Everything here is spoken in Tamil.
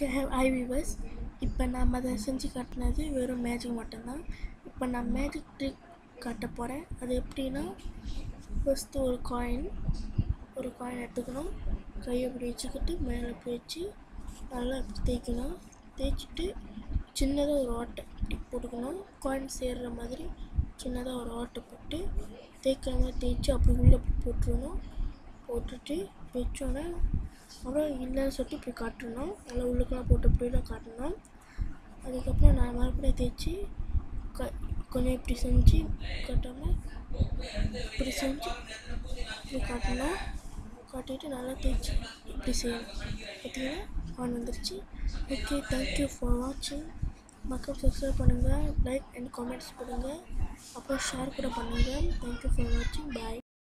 ஓகே ஐ விவர்ஸ் இப்போ நம்ம அதை செஞ்சு காட்டினது வெறும் மேஜிக் மட்டும்தான் இப்போ நான் மேஜிக் ட்ரிக் காட்ட போகிறேன் அது எப்படின்னா ஃபஸ்ட்டு ஒரு காயின் ஒரு காயின் எடுத்துக்கணும் கையை இப்படி வச்சுக்கிட்டு மேலே இப்படி வச்சு நல்லா இப்படி தேய்க்கணும் தேய்ச்சிட்டு சின்னதாக ஒரு ஓட்டை இப்படி போட்டுக்கணும் காயின் சேர்ற மாதிரி சின்னதாக ஒரு ஓட்டை போட்டு தேய்க்கிற மாதிரி தேய்ச்சி அப்படி உள்ளே போட்டுருணும் போட்டுட்டு வச்சோன்னே அப்புறம் இல்லைன்னு சொல்லிட்டு இப்படி காட்டணும் நல்லா உள்ளுக்கெல்லாம் போட்டு இப்படிலாம் காட்டணும் அதுக்கப்புறம் நான் மறுபடியும் தேய்ச்சி க கொஞ்சம் இப்படி செஞ்சு காட்டாமல் இப்படி செஞ்சு இப்படி காட்டணும் காட்டிட்டு நல்லா தேய்ச்சி இப்படி செய்யணும் பார்த்தீங்கன்னா ஆன் வந்துருச்சு ஓகே தேங்க்யூ ஃபார் வாட்சிங் மக்கள் சப்ஸ்கிரைப் பண்ணுங்கள் லைக் அண்ட் காமெண்ட்ஸ் கொடுங்க அப்புறம் ஷேர் கூட பண்ணுங்கள் தேங்க்யூ ஃபார் வாட்சிங் பாய்